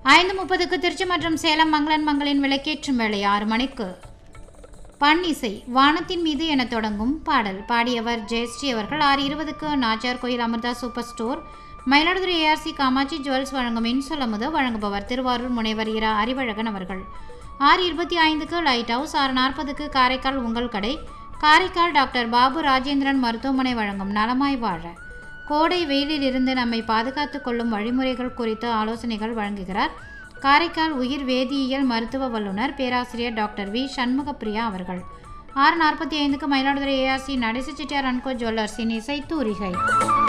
ஐந்து முப்பதுக்கு திருச்சி மற்றும் சேலம் மங்களன் மங்களின் விளக்கேற்றும் வேலை ஆறு மணிக்கு பண் இசை வானத்தின் மீது என தொடங்கும் பாடல் பாடியவர் ஜெயஸ்ரீ அவர்கள் ஆறு இருபதுக்கு Nachiyar Koil Amirtha super store Mayiladuthurai ARC Kamatchi jewels வழங்கும் இன்சொல்லமுத வழங்குபவர் திருவாரூர் முனைவர் இரா அறிவழகன் அவர்கள் ஆறு இருபத்தி ஐந்துக்கு லைட் ஹவுஸ் ஆறு நாற்பதுக்கு காரைக்கால் உங்கள் கடை காரைக்கால் டாக்டர் பாபு ராஜேந்திரன் மருத்துவமனை வழங்கும் நலமாய் வாழ கோடை வெயிலில் இருந்து நம்மை பாதுகாத்துக் கொள்ளும் வழிமுறைகள் குறித்து ஆலோசனைகள் வழங்குகிறார் காரைக்கால் உயிர் வேதியியல் மருத்துவ வல்லுநர் பேராசிரியர் டாக்டர் வி சண்முகப்பிரியா அவர்கள் ஆறு நாற்பத்தி ஐந்துக்கு மயிலாடுதுறை ஏஆர்சி நடேச செட்டியார் அன்கோ ஜுவல்லர்ஸின் இசை தூரிகை